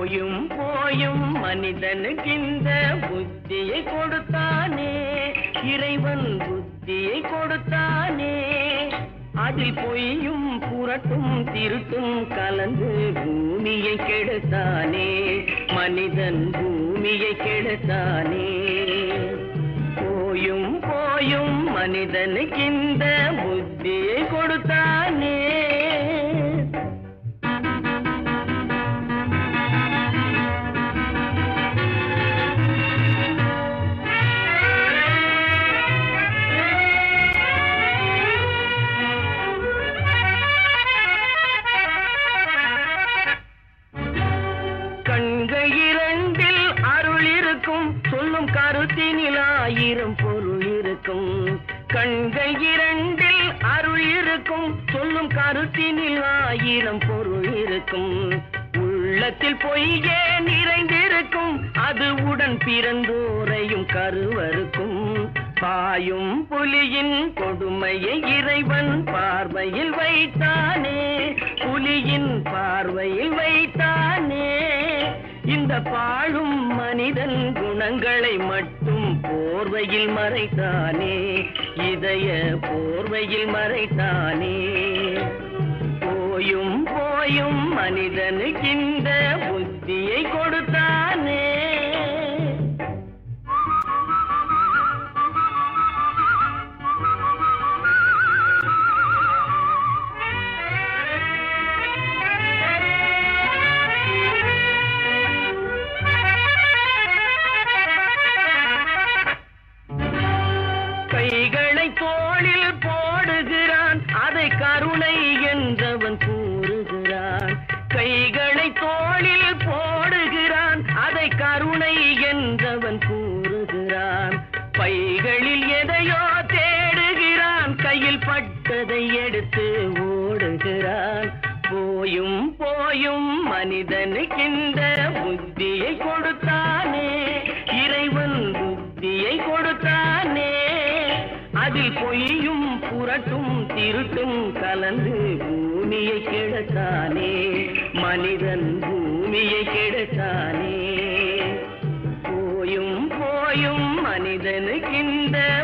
போயும் போயும் மனிதனுக்கு இந்த புத்தியை கொடுத்தானே இறைவன் புத்தியை கொடுத்தானே அதில் பொய்யும் புரட்டும் திருட்டும் கலந்து பூமியை கெடுத்தானே மனிதன் பூமியை கெடுத்தானே போயும் போயும் மனிதனுக்கு இந்த புத்தியை கொடுத்தானே கண்கள் இரண்டில் அருள் இருக்கும் சொல்லும் கருத்தினில் ஆயிரம் பொருள் இருக்கும் கண்கள் இரண்டில் அருள் இருக்கும் சொல்லும் கருத்தினில் ஆயிரம் பொருள் இருக்கும் உள்ளத்தில் பொய்யே நிறைந்திருக்கும் அது உடன் பிறந்தோரையும் கருவருக்கும் பாயும் புலியின் கொடுமையை இறைவன் பார்வையில் வைத்தானே புலியின் பார்வையில் வைத்தானே இந்த பாழும் மனிதன் குணங்களை மட்டும் போர்வையில் மறைத்தானே இதய போர்வையில் மறைத்தானே போயும் போயும் மனிதனுக்கு இந்த புத்தியை கொடுத்தானே கைகளை தோளில் போடுகிறான் அதை கருணை என்றவன் கூறுகிறான் கைகளை தோளில் போடுகிறான் அதை கருணை என்றவன் கூறுகிறான் பைகளில் எதையோ தேடுகிறான் கையில் பட்டதை எடுத்து ஓடுகிறான் போயும் போயும் மனிதனுக்கின்ற புத்தியை கொடுத்தானே இறைவன் புத்தியை கொடுத்தானே அதில் பொய்யும் புரட்டும் திருட்டும் கலந்து பூமியை கெடுத்தானே மனிதன் பூமியை கெடுத்தானே போயும் போயும் மனிதனுக்கின்ற